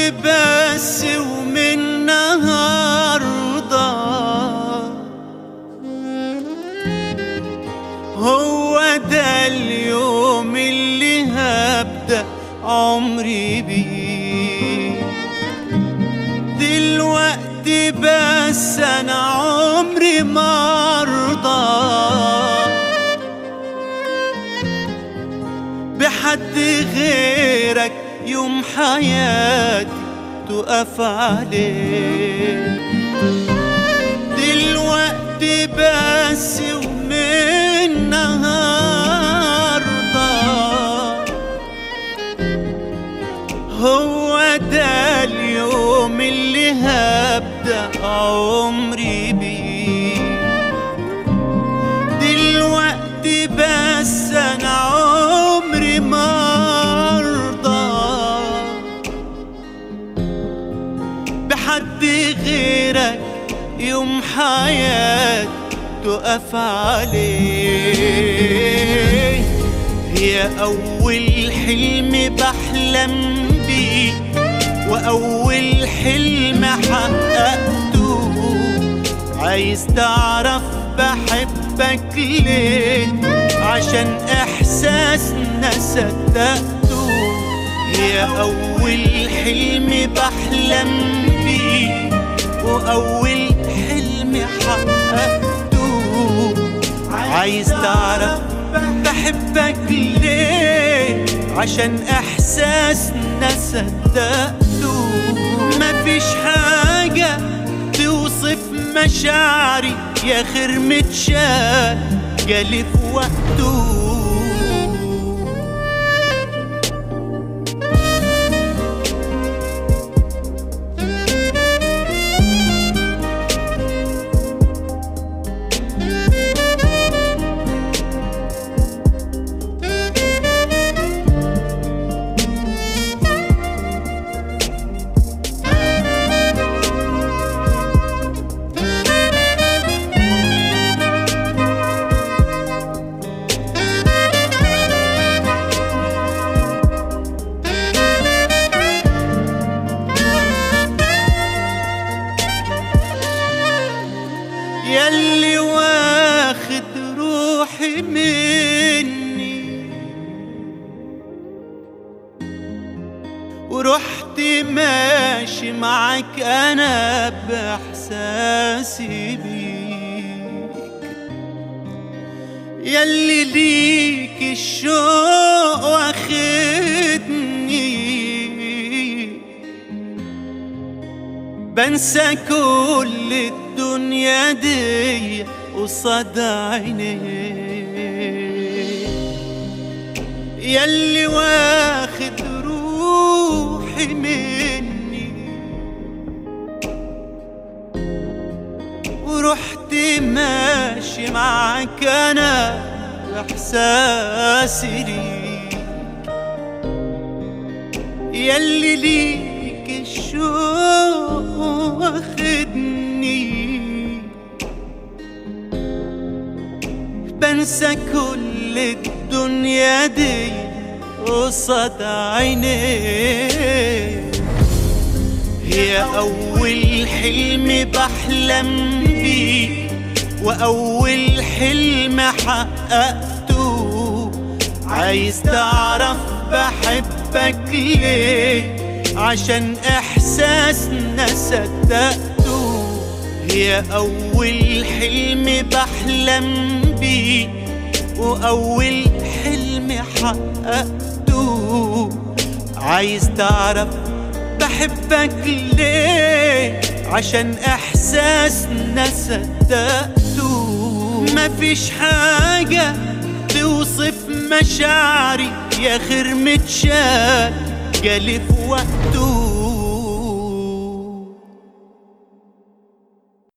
بس ومن النهارده هو ده اليوم اللي هبدأ عمري بيه دلوقتي بس أنا عمري ما أرضى بحد غيرك يوم حياتي تقف عليه دلوقتي بس ومن النهارده هو ده اليوم اللي هبدأ عمري بيه دلوقتي بس أنا عمري ما أرضى بحد غيرك يوم حياتي تقف عليه هي أول حلم بحلم بيه وأول حلم حققته عايز تعرف بحبك ليه عشان إحساسنا صدقته هي أول حلم بحلم بيه وأول حلم حققته عايز تعرف بحبك ليه عشان احساسنا صدقته مفيش حاجة توصف مشاعري يا خير متشال جالي في وقته ياللي واخد روحي مني ورحت ماشي معاك انا باحساسي بيك ياللي ليك الشوق واخدني بنسى كل الدنيا دي قصاد عينيك ياللي واخد روحي مني ورحت ماشي معاك انا باحساسي ليك ياللي ليك الشوق واخدني بنسى كل الدنيا دي قصاد عينيك هي أول حلم بحلم بيه وأول حلم حققته عايز تعرف بحبك ليه عشان إحساسنا صدقته هي أول حلم بحلم بيه وأول حلم حققته عايز تعرف بحبك ليه عشان احساسنا صدقته مفيش حاجة توصف مشاعري يا خير متشال جالي في وقته